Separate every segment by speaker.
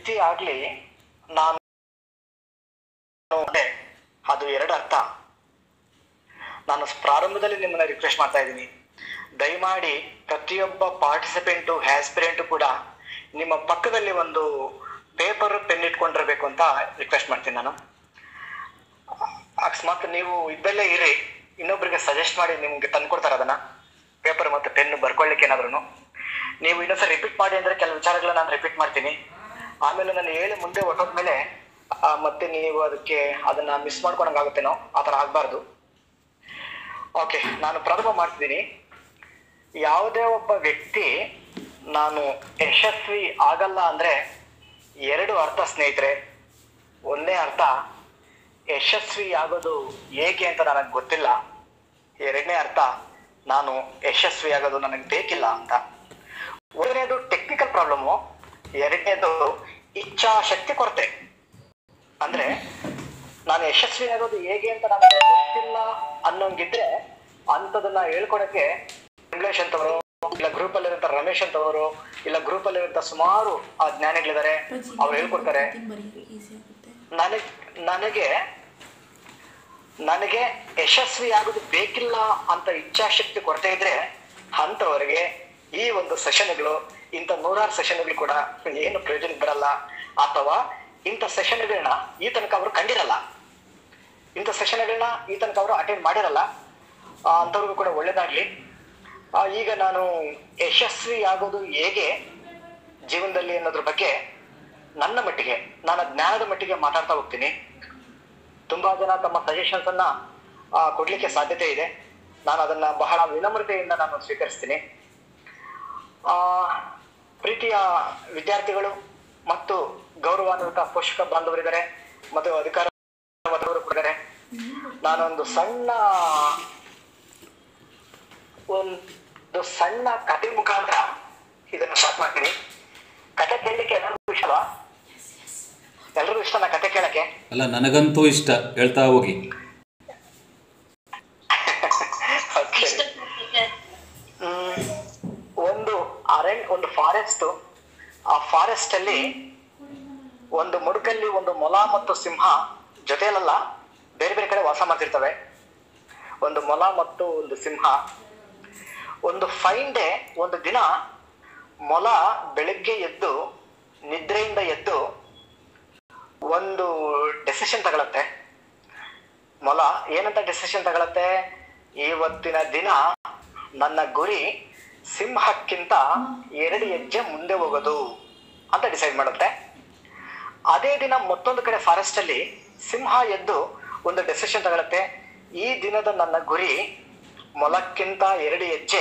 Speaker 1: ವ್ಯಕ್ತಿ ಆಗ್ಲಿ ನಾನು ಅದು ಎರಡು ಅರ್ಥ ನಾನು ಪ್ರಾರಂಭದಲ್ಲಿ ನಿಮ್ಮನ್ನ ರಿಕ್ವೆಸ್ಟ್ ಮಾಡ್ತಾ ಇದ್ದೀನಿ ದಯಮಾಡಿ ಪ್ರತಿಯೊಬ್ಬ ಪಾರ್ಟಿಸಿಪೆಂಟು ಹ್ಯಾಸ್ಪಿರೆಂಟು ಕೂಡ ನಿಮ್ಮ ಪಕ್ಕದಲ್ಲಿ ಒಂದು ಪೇಪರ್ ಪೆನ್ ಇಟ್ಕೊಂಡಿರ್ಬೇಕು ಅಂತ ರಿಕ್ವೆಸ್ಟ್ ಮಾಡ್ತೀನಿ ನಾನು ಅಕಸ್ಮಾತ್ ನೀವು ಇದ್ದಲ್ಲೇ ಇರಿ ಇನ್ನೊಬ್ರಿಗೆ ಸಜೆಸ್ಟ್ ಮಾಡಿ ನಿಮ್ಗೆ ತಂದ್ಕೊಡ್ತಾರೆ ಅದನ್ನ ಪೇಪರ್ ಮತ್ತೆ ಪೆನ್ ಬರ್ಕೊಳ್ಳಿಕ್ಕೆ ಏನಾದ್ರು ನೀವು ಇನ್ನೊಂದ್ಸಲ ರಿಪೀಟ್ ಮಾಡಿ ಅಂದ್ರೆ ಕೆಲವು ವಿಚಾರಗಳನ್ನ ನಾನು ರಿಪೀಟ್ ಮಾಡ್ತೀನಿ ಆಮೇಲೆ ನಾನು ಹೇಳಿ ಮುಂದೆ ಹೊಟ್ಟೋದ್ಮೇಲೆ ಆ, ಮತ್ತೆ ನೀವು ಅದಕ್ಕೆ ಅದನ್ನ ಮಿಸ್ ಮಾಡ್ಕೊಳಂಗಾಗುತ್ತೇನೋ ಆ ಥರ ಆಗ್ಬಾರ್ದು ಓಕೆ ನಾನು ಪ್ರಾರಂಭ ಮಾಡ್ತಿದ್ದೀನಿ ಯಾವುದೇ ಒಬ್ಬ ವ್ಯಕ್ತಿ ನಾನು ಯಶಸ್ವಿ ಆಗಲ್ಲ ಅಂದ್ರೆ ಎರಡು ಅರ್ಥ ಸ್ನೇಹಿತರೆ ಒಂದೇ ಅರ್ಥ ಯಶಸ್ವಿ ಆಗೋದು ಹೇಗೆ ಅಂತ ನನಗೆ ಗೊತ್ತಿಲ್ಲ ಎರಡನೇ ಅರ್ಥ ನಾನು ಯಶಸ್ವಿ ಆಗೋದು ನನಗೆ ಬೇಕಿಲ್ಲ ಅಂತ ಒಂದನೇದು ಟೆಕ್ನಿಕಲ್ ಪ್ರಾಬ್ಲಮ್ಮು ಎರಡನೇದು ಇಚ್ಛಾಶಕ್ತಿ ಕೊರತೆ ಅಂದ್ರೆ ನಾನು ಯಶಸ್ವಿ ಆಗೋದು ಹೇಗೆ ಅಂತ ನನಗೆ ಗೊತ್ತಿಲ್ಲ ಅನ್ನೋಂಗಿದ್ರೆ ಅಂಥದನ್ನ ಹೇಳ್ಕೊಡಕ್ಕೆ ಇಂಗ್ಲೇಶ್ ಅಂತವರು ಇಲ್ಲ ಗ್ರೂಪ್ ಅಲ್ಲಿರುವಂತ ರಮೇಶ್ ಅಂತವರು ಇಲ್ಲ ಗ್ರೂಪ್ ಅಲ್ಲಿರುವಂತ ಸುಮಾರು ಆ ಜ್ಞಾನಿಗಳಿದ್ದಾರೆ ಅವ್ರು ಹೇಳ್ಕೊಡ್ತಾರೆ
Speaker 2: ಈಸಿ ಆಗುತ್ತೆ
Speaker 1: ನನಗ್ ನನಗೆ ನನಗೆ ಯಶಸ್ವಿ ಆಗೋದು ಬೇಕಿಲ್ಲ ಅಂತ ಇಚ್ಛಾಶಕ್ತಿ ಕೊರತೆ ಇದ್ರೆ ಅಂತವರಿಗೆ ಈ ಒಂದು ಸೆಷನ್ಗಳು ಇಂಥ ನೂರಾರು ಸೆಷನ್ಗಳು ಕೂಡ ಏನು ಪ್ರಯೋಜನ ಬರಲ್ಲ ಅಥವಾ ಇಂಥ ಸೆಷನ್ಗಳನ್ನ ಈ ತನಕ ಅವರು ಕಂಡಿರಲ್ಲ ಇಂಥ ಸೆಷನ್ಗಳನ್ನ ಈ ತನಕ ಅವರು ಅಟೆಂಡ್ ಮಾಡಿರಲ್ಲ ಆ, ಅಂಥವ್ರಿಗೂ ಕೂಡ ಒಳ್ಳೇದಾಗ್ಲಿ ಆ, ಈಗ ನಾನು ಯಶಸ್ವಿ ಆಗೋದು ಹೇಗೆ ಜೀವನದಲ್ಲಿ ಅನ್ನೋದ್ರ ಬಗ್ಗೆ ನನ್ನ ಮಟ್ಟಿಗೆ ನನ್ನ ಜ್ಞಾನದ ಮಟ್ಟಿಗೆ ಮಾತಾಡ್ತಾ ಹೋಗ್ತೀನಿ ತುಂಬಾ ಜನ ತಮ್ಮ ಸಜೆಷನ್ಸ್ ಅನ್ನ ಆ, ಕೊಡ್ಲಿಕ್ಕೆ ಸಾಧ್ಯತೆ ಇದೆ ನಾನು ಅದನ್ನ ಬಹಳ ವಿನಮ್ರತೆಯಿಂದ ನಾನು ಸ್ವೀಕರಿಸ್ತೀನಿ ಆ, ಪ್ರೀತಿಯ ವಿದ್ಯಾರ್ಥಿಗಳು ಮತ್ತು ಗೌರವಾನ್ವಿತ ಪೋಷಕ ಬಾಂಧವರಿದ್ದಾರೆ ಮತ್ತು ಅಧಿಕಾರ ಕೂಡ ಇದ್ದಾರೆ ನಾನೊಂದು ಸಣ್ಣ ಒಂದು ಸಣ್ಣ ಕಥೆ ಮುಖಾಂತರ ಇದನ್ನು ಸ್ಟಾರ್ಟ್ ಮಾಡ್ತೀನಿ ಕಥೆ ಕೇಳಲಿಕ್ಕೆ ಎಲ್ಲರಿಗೂ ಇಷ್ಟವಾ ಎಲ್ರಿಗೂ ಇಷ್ಟನಾ ಕಥೆ ಕೇಳಕ್ಕೆ
Speaker 3: ಅಲ್ಲ ನನಗಂತೂ ಇಷ್ಟ ಹೇಳ್ತಾ ಹೋಗಿ
Speaker 1: Okay. ಹ್ಮ್, ಒಂದು ಅರಣ್ಯ ಒಂದು ಫಾರೆಸ್ಟ್ ಆ ಫಾರೆಸ್ಟ್ ಅಲ್ಲಿ ಒಂದು ಮುಡುಕಲ್ಲಿ ಒಂದು ಮೊಲ ಮತ್ತು ಸಿಂಹ ಜೊತೆಯಲ್ಲ ಬೇರೆ ಬೇರೆ ಕಡೆ ವಾಸ ಮಾಡ್ತಿರ್ತವೆ ಒಂದು ಮೊಲ ಮತ್ತು ಒಂದು ಸಿಂಹ ಒಂದು ಫೈನ್ ಡೇ ಒಂದು ದಿನ ಮೊಲ ಬೆಳಗ್ಗೆ ಎದ್ದು ನಿದ್ರೆಯಿಂದ ಎದ್ದು ಒಂದು ಡೆಸಿಷನ್ ತಗೊಳತ್ತೆ ಮೊಲ ಏನಂತ ಡೆಸಿಷನ್ ತಗೊಳತ್ತೆ ಇವತ್ತಿನ ದಿನ ನನ್ನ ಗುರಿ ಸಿಂಹಕ್ಕಿಂತ ಎರಡು ಹೆಜ್ಜೆ ಮುಂದೆ ಹೋಗೋದು ಅಂತ ಡಿಸೈಡ್ ಮಾಡುತ್ತೆ ಅದೇ ದಿನ ಮತ್ತೊಂದು ಕಡೆ ಫಾರೆಸ್ಟ್ ಅಲ್ಲಿ ಸಿಂಹ ಎದ್ದು ಒಂದು ಡೆಸಿಷನ್ ತಗೊಳತ್ತೆ ಈ ದಿನದ ನನ್ನ ಗುರಿ ಮೊಲಕ್ಕಿಂತ ಎರಡು ಹೆಜ್ಜೆ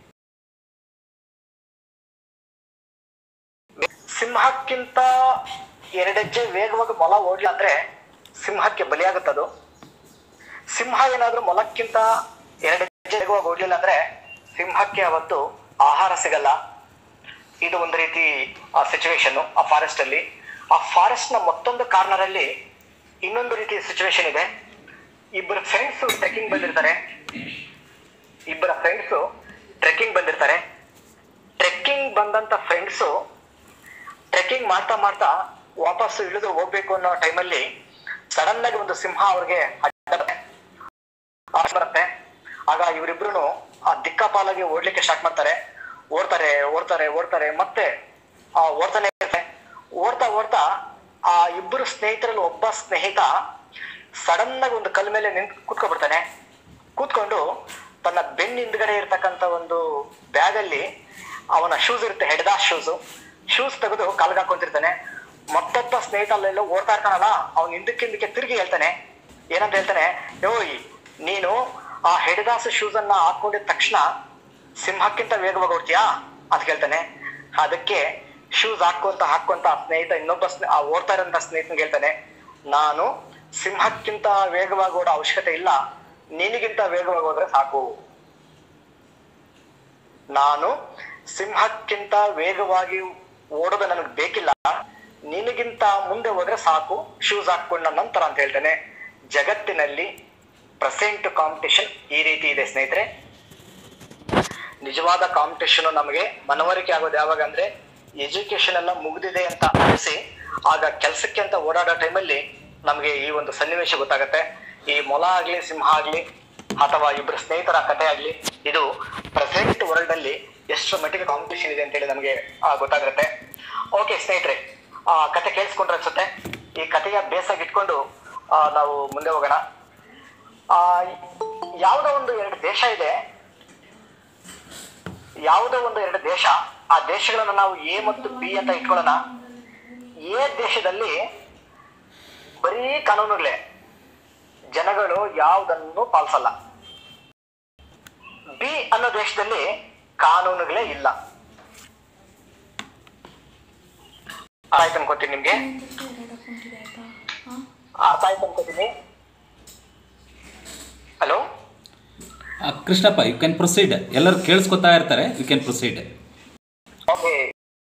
Speaker 1: ಸಿಂಹಕ್ಕಿಂತ ಎರಡು ಹೆಜ್ಜೆ ವೇಗವಾಗಿ ಮೊಲ ಓಡ್ಲಿ ಅಂದ್ರೆ ಸಿಂಹಕ್ಕೆ ಬಲಿಯಾಗುತ್ತದು ಸಿಂಹ ಏನಾದ್ರೂ ಮೊಲಕ್ಕಿಂತ ಎರಡು ಹೆಜ್ಜೆ ವೇಗವಾಗಿ ಓಡ್ಲಿಲ್ಲ ಅಂದ್ರೆ ಸಿಂಹಕ್ಕೆ ಅವತ್ತು ಆಹಾರ ಸಿಗಲ್ಲ ಇದು ಒಂದು ರೀತಿ ಆ ಸಿಚುವೇಶನ್ ಆ ಫಾರೆಸ್ಟ್ ಅಲ್ಲಿ ಆ ಫಾರೆಸ್ಟ್ ನ ಮತ್ತೊಂದು ಕಾರ್ನರ್ ಅಲ್ಲಿ ಇನ್ನೊಂದು ರೀತಿಯ ಸಿಚುವೇಶನ್ ಇದೆ ಇಬ್ಬರು ಫ್ರೆಂಡ್ಸ್ ಟ್ರೆಕ್ಕಿಂಗ್ ಬಂದಿರ್ತಾರೆ ಇಬ್ಬರ ಫ್ರೆಂಡ್ಸ್ ಟ್ರೆಕ್ಕಿಂಗ್ ಬಂದಿರ್ತಾರೆ ಟ್ರೆಕ್ಕಿಂಗ್ ಬಂದಂತ ಫ್ರೆಂಡ್ಸು ಟ್ರೆಕ್ಕಿಂಗ್ ಮಾಡ್ತಾ ಮಾಡ್ತಾ ವಾಪಸ್ ಇಳಿದು ಹೋಗ್ಬೇಕು ಅನ್ನೋ ಟೈಮಲ್ಲಿ ಸಡನ್ ಆಗಿ ಒಂದು ಸಿಂಹ ಅವ್ರಿಗೆ ಅಡ್ಡ ಬರುತ್ತೆ. ಆ ಬರುತ್ತೆ ಆಗ ಇವರಿಬ್ರು ಆ ದಿಕ್ಕಾಪಾಲಾಗಿ ಓಡ್ಲಿಕ್ಕೆ ಸ್ಟಾರ್ಟ್ ಮಾಡ್ತಾರೆ ಓಡ್ತಾರೆ ಓಡ್ತಾರೆ ಓಡ್ತಾರೆ ಮತ್ತೆ ಆ ಓಡ್ತಾನೆ ಇರ್ತಾರೆ ಓಡ್ತಾ ಓಡ್ತಾ ಆ ಇಬ್ಬರು ಸ್ನೇಹಿತರಲ್ಲಿ ಒಬ್ಬ ಸ್ನೇಹಿತ ಸಡನ್ ಆಗಿ ಒಂದು ಕಲ್ ಮೇಲೆ ನಿಂತ್ ಕೂತ್ಕೊಬಿಡ್ತಾನೆ ಕೂತ್ಕೊಂಡು ತನ್ನ ಬೆನ್ನ ಹಿಂದ್ಗಡೆ ಇರ್ತಕ್ಕಂಥ ಒಂದು ಬ್ಯಾಗ್ ಅಲ್ಲಿ ಅವನ ಶೂಸ್ ಇರುತ್ತೆ ಹೆಡ್ದಾಸ್ ಶೂಸ್ ಶೂಸ್ ತೆಗೆದು ಕಾಲ್ಗೆ ಹಾಕೊಂತಿರ್ತಾನೆ ಮತ್ತೊಬ್ಬ ಸ್ನೇಹಿತ ಅಲ್ಲೆಲ್ಲೋ ಓಡ್ತಾ ಇರ್ತಾನಲ್ಲ ಅವ್ನ ಹಿಂದಕ್ಕೆ ಹಿಂದಕ್ಕೆ ತಿರುಗಿ ಹೇಳ್ತಾನೆ ಏನಂತ ಹೇಳ್ತಾನೆ ಯೋಯ್ ನೀನು ಆ ಹೆಡ್ದಾಸ್ ಶೂಸ್ ಅನ್ನ ಹಾಕೊಂಡಿದ ತಕ್ಷಣ ಸಿಂಹಕ್ಕಿಂತ ವೇಗವಾಗಿ ಓಡ್ತೀಯಾ ಅಂತ ಕೇಳ್ತಾನೆ ಅದಕ್ಕೆ ಶೂಸ್ ಹಾಕೊಂತ ಹಾಕೊಂತ ಆ ಸ್ನೇಹಿತ ಇನ್ನೊಬ್ಬ ಸ್ನೇ- ಆ ಓಡ್ತಾ ಇರೋಂಥ ಸ್ನೇಹಿತನಿಗೆ ಹೇಳ್ತಾನೆ ನಾನು ಸಿಂಹಕ್ಕಿಂತ ವೇಗವಾಗಿ ಓಡೋ ಅವಶ್ಯಕತೆ ಇಲ್ಲ ನಿನಗಿಂತ ವೇಗವಾಗಿ ಹೋದ್ರೆ ಸಾಕು ನಾನು ಸಿಂಹಕ್ಕಿಂತ ವೇಗವಾಗಿ ಓಡೋದು ನನಗೆ ಬೇಕಿಲ್ಲ ನಿನಗಿಂತ ಮುಂದೆ ಹೋದ್ರೆ ಸಾಕು ಶೂಸ್ ಹಾಕೊಂಡ ನಂತರ ಅಂತ ಹೇಳ್ತಾನೆ ಜಗತ್ತಿನಲ್ಲಿ ಪ್ರೆಸೆಂಟ್ ಕಾಂಪಿಟೇಷನ್ ಈ ರೀತಿ ಇದೆ ಸ್ನೇಹಿತರೆ ನಿಜವಾದ ಕಾಂಪಿಟೇಷನ್ ನಮಗೆ ಮನವರಿಕೆ ಆಗೋದು ಯಾವಾಗ ಅಂದ್ರೆ ಎಜುಕೇಶನ್ ಎಲ್ಲ ಮುಗ್ದಿದೆ ಅಂತ ಅನಿಸಿ ಆಗ ಕೆಲಸಕ್ಕೆ ಅಂತ ಓಡಾಡೋ ಟೈಮಲ್ಲಿ ನಮಗೆ ಈ ಒಂದು ಸನ್ನಿವೇಶ ಗೊತ್ತಾಗತ್ತೆ ಈ ಮೊಲ ಆಗ್ಲಿ ಸಿಂಹ ಆಗ್ಲಿ ಅಥವಾ ಇಬ್ಬರು ಸ್ನೇಹಿತರ ಕಥೆ ಆಗ್ಲಿ ಇದು ಪ್ರೆಸೆಂಟ್ ವರ್ಲ್ಡ್ ಅಲ್ಲಿ ಎಷ್ಟು ಮಟ್ಟಿಗೆ ಕಾಂಪಿಟೇಷನ್ ಇದೆ ಅಂತೇಳಿ ನಮಗೆ ಗೊತ್ತಾಗುತ್ತೆ ಓಕೆ ಸ್ನೇಹಿತರೆ ಆ ಕತೆ ಕೇಳಿಸ್ಕೊಂಡ್ರೆ ಅನ್ಸುತ್ತೆ ಈ ಕಥೆಯ ಬೇಸಾಗಿ ಇಟ್ಕೊಂಡು ಆ, ನಾವು ಮುಂದೆ ಹೋಗೋಣ ಆ ಯಾವುದೋ ಒಂದು ಎರಡು ದೇಶ ಇದೆ ಯಾವುದೋ ಒಂದು ಎರಡು ದೇಶ ಆ ದೇಶಗಳನ್ನ ನಾವು ಎ ಮತ್ತು ಬಿ ಅಂತ ಇಟ್ಕೊಳ್ಳೋಣ ಎ ದೇಶದಲ್ಲಿ ಬರೀ ಕಾನೂನುಗಳೇ ಜನಗಳು ಯಾವುದನ್ನು ಪಾಲಿಸಲ್ಲ ಬಿ ಅನ್ನೋ ದೇಶದಲ್ಲಿ ಕಾನೂನುಗಳೇ ಇಲ್ಲ ಆಯ್ತು ಅನ್ಕೋತೀನಿ ನಿಮ್ಗೆ ಅರ್ಥ ಆಯ್ತು ಅನ್ಕೋತೀನಿ ಹಲೋ
Speaker 3: ಆ, ಕೃಷ್ಣಪ್ಪ ಯು ಕ್ಯಾನ್ ಪ್ರೊಸೀಡ್ ಎಲ್ಲರೂ ಕೇಳಿಸ್ಕೊತಾ ಇರ್ತಾರೆ ಯು ಕ್ಯಾನ್ ಪ್ರೊಸೀಡ್
Speaker 1: ಓಕೆ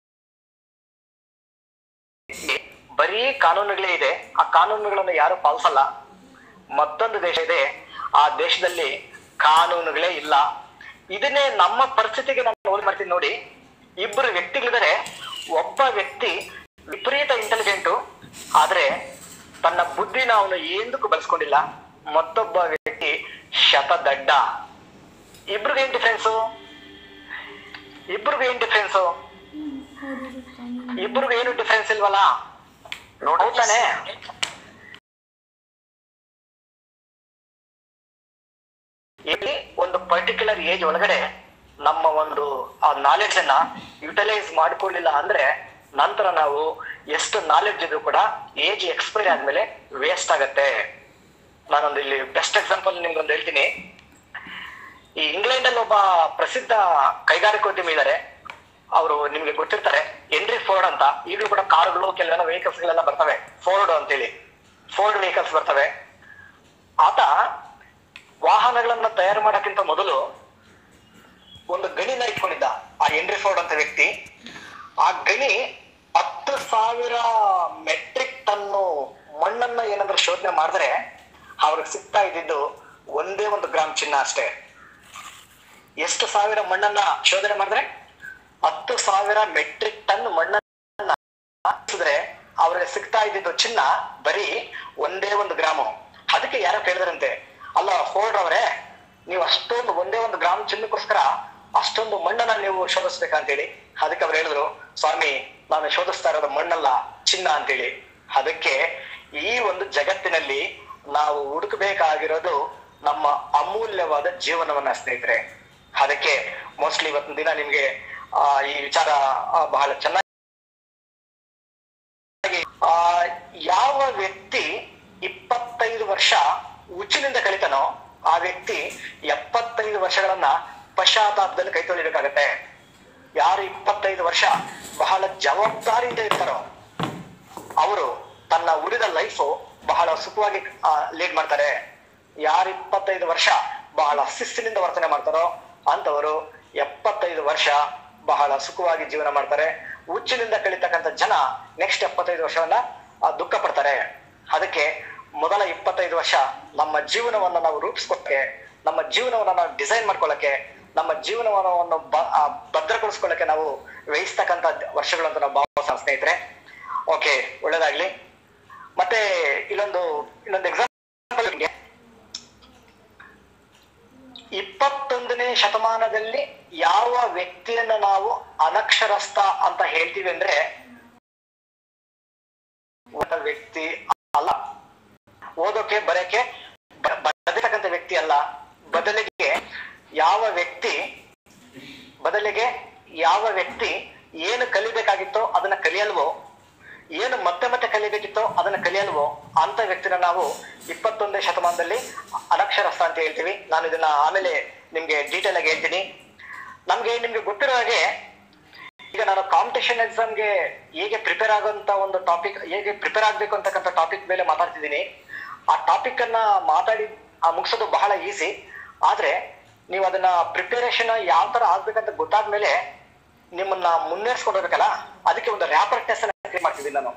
Speaker 1: ಬರೀ ಕಾನೂನುಗಳೇ ಇದೆ ಆ ಕಾನೂನುಗಳನ್ನು ಯಾರು ಪಾಲಿಸಲ್ಲ ಮತ್ತೊಂದು ದೇಶ ಇದೆ ಆ ದೇಶದಲ್ಲಿ ಕಾನೂನುಗಳೇ ಇಲ್ಲ ಇದನ್ನೇ ನಮ್ಮ ಪರಿಸ್ಥಿತಿಗೆ ನಾನು ಹೋಗಿ ಮಾಡ್ತೀನಿ ನೋಡಿ ಇಬ್ಬರು ವ್ಯಕ್ತಿಗಳಿದ್ದಾರೆ ಒಬ್ಬ ವ್ಯಕ್ತಿ ವಿಪರೀತ ಇಂಟೆಲಿಜೆಂಟು ಆದ್ರೆ ತನ್ನ ಬುದ್ಧಿನ ಅವನು ಏನಕ್ಕೂ ಬಳಸ್ಕೊಂಡಿಲ್ಲ ಮತ್ತೊಬ್ಬ ವ್ಯಕ್ತಿ ಶತದಡ್ಡ ಇಬ್ರಿಗೂ ಏನ್ ಡಿಫ್ರೆನ್ಸು ಇಬ್ರಿಗೂ ಏನ್ ಡಿಫ್ರೆನ್ಸು ಇಬ್ರಿಗೂ ಏನು ಡಿಫ್ರೆನ್ಸ್ ಇಲ್ವಲ್ಲ ಹೌದಾನೆ ಇಲ್ಲಿ ಒಂದು ಪರ್ಟಿಕ್ಯುಲರ್ ಏಜ್ ಒಳಗಡೆ ನಮ್ಮ ಒಂದು ಆ ನಾಲೆಡ್ಜ್ ಅನ್ನ ಯುಟಿಲೈಸ್ ಮಾಡ್ಕೊಳ್ಳಿಲ್ಲ ಅಂದ್ರೆ ನಂತರ ನಾವು ಎಷ್ಟು ನಾಲೆಡ್ಜ್ ಇದ್ರೂ ಕೂಡ ಏಜ್ ಎಕ್ಸ್ಪೈರಿ ಆದ್ಮೇಲೆ ವೇಸ್ಟ್ ಆಗತ್ತೆ ನಾನೊಂದು ಇಲ್ಲಿ ಬೆಸ್ಟ್ ಎಕ್ಸಾಂಪಲ್ ನಿಮ್ಗೊಂದು ಹೇಳ್ತೀನಿ ಈ ಇಂಗ್ಲೆಂಡ್ ಅಲ್ಲಿ ಒಬ್ಬ ಪ್ರಸಿದ್ಧ ಕೈಗಾರಿಕೋದ್ಯಮಿ ಇದ್ದಾರೆ ಅವರು ನಿಮ್ಗೆ ಗೊತ್ತಿರ್ತಾರೆ ಹೆನ್ರಿ ಫೋರ್ಡ್ ಅಂತ ಈಗಲೂ ಕೂಡ ಕಾರುಗಳು ಕೆಲವೆಲ್ಲ ವೆಹಿಕಲ್ಸ್ ಗಳೆಲ್ಲ ಬರ್ತವೆ ಫೋರ್ಡ್ ಅಂತೇಳಿ ಫೋರ್ಡ್ ವೆಹಿಕಲ್ಸ್ ಬರ್ತವೆ ಆತ ವಾಹನಗಳನ್ನ ತಯಾರು ಮಾಡೋಕ್ಕಿಂತ ಮೊದಲು ಒಂದು ಗಣಿನ ಇಟ್ಕೊಂಡಿದ್ದ ಆ ಹೆನ್ರಿ ಫೋರ್ಡ್ ಅಂತ ವ್ಯಕ್ತಿ ಆ ಗಣಿ ಹತ್ತು ಸಾವಿರ ಮೆಟ್ರಿಕ್ ಟನ್ನು ಮಣ್ಣನ್ನ ಏನಾದ್ರೂ ಶೋಧನೆ ಮಾಡಿದ್ರೆ ಅವ್ರಿಗೆ ಸಿಗ್ತಾ ಇದ್ದಿದ್ದು ಒಂದೇ ಒಂದು ಗ್ರಾಮ್ ಚಿನ್ನ ಅಷ್ಟೇ ಎಷ್ಟು ಸಾವಿರ ಮಣ್ಣನ್ನ ಶೋಧನೆ ಮಾಡಿದ್ರೆ ಹತ್ತು ಸಾವಿರ ಮೆಟ್ರಿಕ್ ಟನ್ ಮಣ್ಣನ್ನ ಹಾಕಿಸಿದ್ರೆ ಅವ್ರಿಗೆ ಸಿಗ್ತಾ ಇದ್ದಿದ್ದು ಚಿನ್ನ ಬರೀ ಒಂದೇ ಒಂದು ಗ್ರಾಮು ಅದಕ್ಕೆ ಯಾರೋ ಕೇಳಿದ್ರಂತೆ ಅಲ್ಲ ಫೋರ್ಡ್ ಅವರೇ ನೀವು ಅಷ್ಟೊಂದು ಒಂದೇ ಒಂದು ಗ್ರಾಮ್ ಚಿನ್ನಕ್ಕೋಸ್ಕರ ಅಷ್ಟೊಂದು ಮಣ್ಣನ್ನ ನೀವು ಶೋಧಿಸ್ಬೇಕಂತೇಳಿ ಅದಕ್ಕೆ ಅವ್ರು ಹೇಳಿದ್ರು ಸ್ವಾಮಿ ನಾನು ಶೋಧಿಸ್ತಾ ಇರೋದು ಮಣ್ಣಲ್ಲ ಚಿನ್ನ ಅಂತೇಳಿ ಅದಕ್ಕೆ ಈ ಒಂದು ಜಗತ್ತಿನಲ್ಲಿ ನಾವು ಹುಡುಕಬೇಕಾಗಿರೋದು ನಮ್ಮ ಅಮೂಲ್ಯವಾದ ಜೀವನವನ್ನ ಸ್ನೇಹಿತರೆ ಅದಕ್ಕೆ ಮೋಸ್ಟ್ಲಿ ಇವತ್ತಿನ ದಿನ ನಿಮ್ಗೆ ಆ, ಈ ವಿಚಾರ ಆ, ಬಹಳ ಚೆನ್ನಾಗಿ ಆ, ಯಾವ ವ್ಯಕ್ತಿ ಇಪ್ಪತ್ತೈದು ವರ್ಷ ಉಚ್ಚಿನಿಂದ ಕಲಿತಾನೋ ಆ ವ್ಯಕ್ತಿ ಎಪ್ಪತ್ತೈದು ವರ್ಷಗಳನ್ನ ಪಶ್ಚಾತ್ತಾಪದಲ್ಲಿ ಕೈ ತೊಳಿಬೇಕಾಗತ್ತೆ ಯಾರು ಇಪ್ಪತ್ತೈದು ವರ್ಷ ಬಹಳ ಜವಾಬ್ದಾರಿಯಿಂದ ಇರ್ತಾರೋ ಅವರು ತನ್ನ ಉಳಿದ ಲೈಫು ಬಹಳ ಸುಖವಾಗಿ ಲೀಡ್ ಮಾಡ್ತಾರೆ ಯಾರು ಇಪ್ಪತ್ತೈದು ವರ್ಷ ಬಹಳ ಶಿಸ್ತಿನಿಂದ ವರ್ತನೆ ಮಾಡ್ತಾರೋ ಅಂತವರು ಎಪ್ಪತ್ತೈದು ವರ್ಷ ಬಹಳ ಸುಖವಾಗಿ ಜೀವನ ಮಾಡ್ತಾರೆ ಹುಚ್ಚಿನಿಂದ ಕಳಿತಕ್ಕಂಥ ಜನ ನೆಕ್ಸ್ಟ್ ಎಪ್ಪತ್ತೈದು ವರ್ಷವನ್ನ ಆ, ದುಃಖ ಪಡ್ತಾರೆ ಅದಕ್ಕೆ ಮೊದಲ ಇಪ್ಪತ್ತೈದು ವರ್ಷ ನಮ್ಮ ಜೀವನವನ್ನ ನಾವು ರೂಪಿಸ್ಕೊಳಕ್ಕೆ ನಮ್ಮ ಜೀವನವನ್ನ ನಾವು ಡಿಸೈನ್ ಮಾಡ್ಕೊಳ್ಳಕ್ಕೆ ನಮ್ಮ ಜೀವನವನ್ನು ಬ- ಆ, ಭದ್ರಗೊಳಿಸ್ಕೊಳ್ಳಕ್ಕೆ ನಾವು ವ್ಯಯಿಸ್ತಕ್ಕಂಥ ವರ್ಷಗಳು ಅಂತ ನಾವು ಭಾವಿಸೋಣ ಸ್ನೇಹಿತರೆ ಓಕೆ ಒಳ್ಳೇದಾಗ್ಲಿ ಮತ್ತೆ ಇಲ್ಲೊಂದು ಇನ್ನೊಂದು ಎಕ್ಸಾಂಪಲ್ ನಿಮ್ಗೆ ಇಪ್ಪತ್ತೊಂದನೇ ಶತಮಾನದಲ್ಲಿ ಯಾವ ವ್ಯಕ್ತಿಯನ್ನ ನಾವು ಅನಕ್ಷರಸ್ಥ ಅಂತ ಹೇಳ್ತೀವಿ ಅಂದ್ರೆ ಒಬ್ಬ ವ್ಯಕ್ತಿ ಅಲ್ಲ ಓದೋಕೆ ಬರೆಯಕ್ಕೆ ಬ- ಬರೆದಿರ್ತಕ್ಕಂಥ ವ್ಯಕ್ತಿ ಅಲ್ಲ ಬದಲಿಗೆ ಯಾವ ವ್ಯಕ್ತಿ ಬದಲಿಗೆ ಯಾವ ವ್ಯಕ್ತಿ ಏನು ಕಲಿಬೇಕಾಗಿತ್ತೋ ಅದನ್ನ ಕಲಿಯಲ್ವೋ ಏನು ಮತ್ತೆ ಮತ್ತೆ ಕಲಿಬೇಕಿತ್ತೋ ಅದನ್ನ ಕಲಿಯಲ್ವೋ ಅಂತ ವ್ಯಕ್ತಿನ ನಾವು ಇಪ್ಪತ್ತೊಂದನೇ ಶತಮಾನದಲ್ಲಿ ಅನಕ್ಷರಸ್ಥ ಅಂತ ಹೇಳ್ತೀವಿ ನಾನು ಇದನ್ನ ಆಮೇಲೆ ನಿಮ್ಗೆ ಡೀಟೇಲ್ ಆಗಿ ಹೇಳ್ತೀನಿ ನಮ್ಗೆ ನಿಮ್ಗೆ ಗೊತ್ತಿರೋ ಹಾಗೆ ಈಗ ನಾನು ಕಾಂಪಿಟೇಷನ್ ಎಕ್ಸಾಮ್ಗೆ ಹೇಗೆ ಪ್ರಿಪೇರ್ ಆಗುವಂತ ಒಂದು ಟಾಪಿಕ್ ಹೇಗೆ ಪ್ರಿಪೇರ್ ಆಗ್ಬೇಕು ಅಂತಕ್ಕಂಥ ಟಾಪಿಕ್ ಮೇಲೆ ಮಾತಾಡ್ತಿದ್ದೀನಿ ಆ ಟಾಪಿಕ್ ಅನ್ನ ಮಾತಾಡಿ ಆ ಮುಗಿಸೋದು ಬಹಳ ಈಸಿ ಆದ್ರೆ ನೀವು ಅದನ್ನ ಪ್ರಿಪೇರೇಷನ್ ಯಾವ ತರ ಆಗ್ಬೇಕಂತ ಗೊತ್ತಾದ್ಮೇಲೆ ನಿಮ್ಮನ್ನ ಮುನ್ನೇರಿಸ್ಕೊಂಡು ಹೋಗ್ಬೇಕಲ್ಲ ಅದಕ್ಕೆ ಒಂದು ರ್ಯಾಪರ್ ಟೆಸ್ಟ್ ಅನ್ನ ಕ್ರಿಯೇಟ್ ಮಾಡ್ತಿದ್ದೀನಿ ನಾನು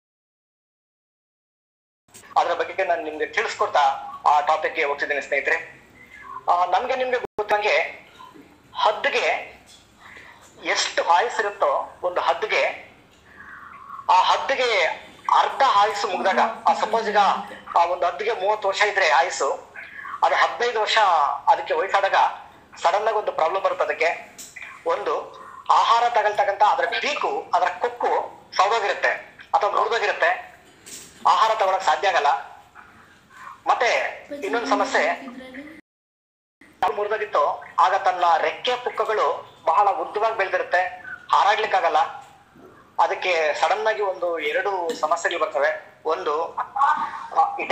Speaker 1: ಅದ್ರ ಬಗ್ಗೆ ನಾನು ನಿಮ್ಗೆ ತಿಳಿಸ್ಕೊಡ್ತಾ ಆ ಟಾಪಿಕ್ಗೆ ಹೋಗ್ತಿದ್ದೀನಿ ಸ್ನೇಹಿತರೆ ಆ, ನಮ್ಗೆ ನಿಮ್ಗೆ ಗೊತ್ತಂಗೆ ಹದ್ದಿಗೆ ಎಷ್ಟು ಆಯಸ್ಸಿರುತ್ತೋ ಒಂದು ಹದ್ದಿಗೆ ಆ ಹದ್ದಿಗೆ ಅರ್ಧ ಆಯುಸ್ಸು ಮುಗಿದಾಗ ಆ ಸಪೋಸ್ ಈಗ ಆ ಒಂದು ಹದ್ದಿಗೆ ಮೂವತ್ತು ವರ್ಷ ಇದ್ರೆ ಆಯುಸ್ಸು ಅದು ಹದಿನೈದು ವರ್ಷ ಅದಕ್ಕೆ ವಯಸ್ಸಾದಾಗ ಸಡನ್ ಆಗಿ ಒಂದು ಪ್ರಾಬ್ಲಮ್ ಬರುತ್ತೆ ಅದಕ್ಕೆ ಒಂದು ಆಹಾರ ತಗೊಳ್ತಕ್ಕಂತ ಅದರ ಪೀಕು ಅದರ ಕೊಕ್ಕು ಸೌದೋಗಿರುತ್ತೆ ಅಥವಾ ಮುರಿದೋಗಿರುತ್ತೆ ಆಹಾರ ತಗೊಳಕ್ ಸಾಧ್ಯ ಆಗಲ್ಲ ಮತ್ತೆ ಇನ್ನೊಂದು ಸಮಸ್ಯೆ ಮುರಿದೋಗಿತ್ತು ಆಗ ತನ್ನ ರೆಕ್ಕೆ ಪುಕ್ಕಗಳು ಬಹಳ ಉದ್ದವಾಗಿ ಬೆಳೆದಿರುತ್ತೆ ಹಾರಾಡ್ಲಿಕ್ಕಾಗಲ್ಲ ಅದಕ್ಕೆ ಸಡನ್ ಆಗಿ ಒಂದು ಎರಡು ಸಮಸ್ಯೆಗಳು ಬರ್ತವೆ ಒಂದು ಇಟ್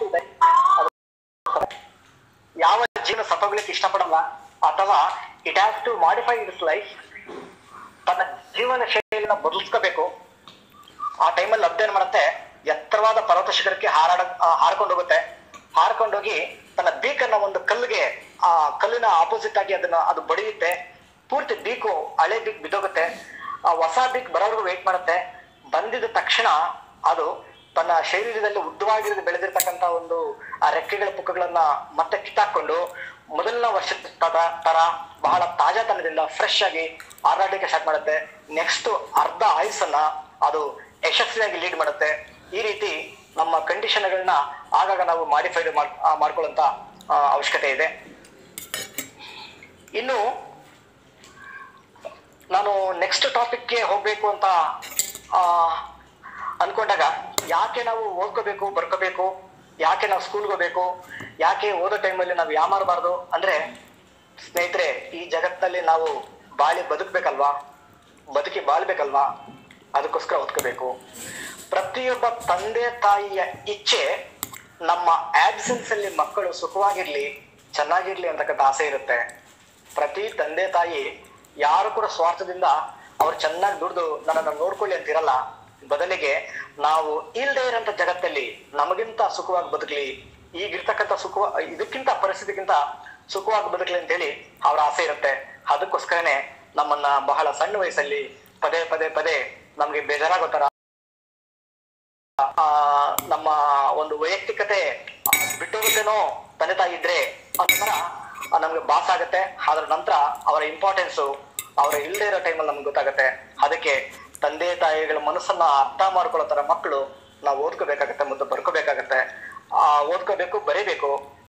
Speaker 1: ಯಾವ ಜೀವನ ಸತ್ತೋಗ್ಲಿಕ್ಕೆ ಇಷ್ಟಪಡಲ್ಲ ಅಥವಾ it has to modify its life ತನ್ನ ಜೀವನ ಶೈಲಿನ ಬದಲಿಸ್ಕೋಬೇಕು ಆ ಟೈಮಲ್ಲಿ ಅಧ್ಯಯನ ಮಾಡುತ್ತೆ ಎತ್ತರವಾದ ಪರ್ವತ ಶಿಖರಕ್ಕೆ ಹಾರಾಡ ಆ, ಹಾರ್ಕೊಂಡು ಹೋಗುತ್ತೆ ಹಾರ್ಕೊಂಡೋಗಿ ತನ್ನ ಬೀಕನ್ನ ಒಂದು ಕಲ್ಲಿಗೆ ಆ ಕಲ್ಲಿನ ಆಪೋಸಿಟ್ ಆಗಿ ಅದನ್ನ ಅದು ಬಡಿಯುತ್ತೆ ಪೂರ್ತಿ ಬೀಕು ಹಳೆ ಬೀಕ್ ಬಿದ್ದೋಗುತ್ತೆ ಆ ಹೊಸ ಬೀಕ್ ಬರೋವರೆಗೂ ವೇಟ್ ಮಾಡುತ್ತೆ ಬಂದಿದ ತಕ್ಷಣ ಅದು ತನ್ನ ಶರೀರದಲ್ಲಿ ಉದ್ದವಾಗಿರೋದು ಬೆಳೆದಿರ್ತಕ್ಕಂತ ಒಂದು ಆ ರೆಕ್ಕೆಗಳ ಪುಕ್ಕಗಳನ್ನ ಮತ್ತೆ ಕಿತ್ತಾಕೊಂಡು ಮೊದಲನೇ ವರ್ಷದ ತರ- ತರ ಬಹಳ ತಾಜಾತನದಿಂದ ಫ್ರೆಶ್ ಆಗಿ ಹಾರಾಡ್ಲಿಕ್ಕೆ ಸ್ಟಾರ್ಟ್ ಮಾಡುತ್ತೆ ನೆಕ್ಸ್ಟ್ ಅರ್ಧ ಆಯುಸ್ಸನ್ನ ಅದು ಯಶಸ್ವಿಯಾಗಿ ಲೀಡ್ ಮಾಡುತ್ತೆ ಈ ರೀತಿ ನಮ್ಮ ಕಂಡೀಷನ್ಗಳನ್ನ ಆಗಾಗ ನಾವು ಮಾಡಿಫೈಡ್ ಮಾಡ್ಕೊಳ್ಳುವಂತ ಆ, ಅವಶ್ಯಕತೆ ಇದೆ ಇನ್ನು ನಾನು ನೆಕ್ಸ್ಟ್ ಟಾಪಿಕ್ಗೆ ಹೋಗ್ಬೇಕು ಅಂತ ಆ, ಅನ್ಕೊಂಡಾಗ ಯಾಕೆ ನಾವು ಓದ್ಕೋಬೇಕು ಬರ್ಕೋಬೇಕು ಯಾಕೆ ನಾವು ಸ್ಕೂಲ್ಗೆ ಹೋಗ್ಬೇಕು ಯಾಕೆ ಓದೋ ಟೈಮಲ್ಲಿ ನಾವು ಯಾಮಾರಬಾರ್ದು ಅಂದ್ರೆ ಸ್ನೇಹಿತರೆ ಈ ಜಗತ್ತಿನಲ್ಲಿ ನಾವು ಬಾಳಿ ಬದುಕ್ಬೇಕಲ್ವಾ ಬದುಕಿ ಬಾಳ್ಬೇಕಲ್ವಾ ಅದಕ್ಕೋಸ್ಕರ ಓದ್ಕೋಬೇಕು ಪ್ರತಿಯೊಬ್ಬ ತಂದೆ ತಾಯಿಯ ಇಚ್ಛೆ ನಮ್ಮ ಆಬ್ಸೆನ್ಸ್ ಅಲ್ಲಿ ಮಕ್ಕಳು ಸುಖವಾಗಿರ್ಲಿ ಚೆನ್ನಾಗಿರ್ಲಿ ಅಂತಕ್ಕಂಥ ಆಸೆ ಇರುತ್ತೆ ಪ್ರತಿ ತಂದೆ ತಾಯಿ ಯಾರು ಕೂಡ ಸ್ವಾರ್ಥದಿಂದ ಅವ್ರು ಚೆನ್ನಾಗಿ ದುಡ್ದು ನನ್ನನ್ನು ನೋಡ್ಕೊಳ್ಳಿ ಅಂತಿರಲ್ಲ ಬದಲಿಗೆ ನಾವು ಇಲ್ದೇ ಇರೋಂಥ ಜಗತ್ತಲ್ಲಿ ನಮಗಿಂತ ಸುಖವಾಗಿ ಬದುಕಲಿ ಈಗಿರ್ತಕ್ಕಂಥ ಸುಖ ಇದಕ್ಕಿಂತ ಪರಿಸ್ಥಿತಿಗಿಂತ ಸುಖವಾಗಿ ಬದುಕಲಿ ಅಂತೇಳಿ ಅವ್ರ ಆಸೆ ಇರುತ್ತೆ ಅದಕ್ಕೋಸ್ಕರನೇ ನಮ್ಮನ್ನ ಬಹಳ ಸಣ್ಣ ವಯಸ್ಸಲ್ಲಿ ಪದೇ ಪದೇ ಪದೇ ನಮ್ಗೆ ಬೇಜಾರಾಗೋ ತರ ಆ, ನಮ್ಮ ಒಂದು ವೈಯಕ್ತಿಕತೆ ಆ, ಬಿಟ್ಟೋಗುತ್ತೇನೋ ತಂದೆ ತಾಯಿ ಇದ್ರೆ ಅನ್ನೋ ತರ ನಮ್ಗೆ ಬಾಸ್ ಆಗತ್ತೆ ಅದ್ರ ನಂತರ ಅವರ ಇಂಪಾರ್ಟೆನ್ಸ್ ಅವರ ಇಲ್ಲದೆ ಇರೋ ಟೈಮಲ್ಲಿ ನಮ್ಗೆ ಗೊತ್ತಾಗತ್ತೆ ಅದಕ್ಕೆ ತಂದೆ ತಾಯಿಗಳ ಮನಸ್ಸನ್ನ ಅರ್ಥ ಮಾಡ್ಕೊಳ್ಳೋ ತರ ಮಕ್ಕಳು ನಾವು ಓದ್ಕೋಬೇಕಾಗತ್ತೆ ಮತ್ತು ಬರ್ಕೋಬೇಕಾಗತ್ತೆ ಆ ಓದ್ಕೋಬೇಕು ಬರೀಬೇಕು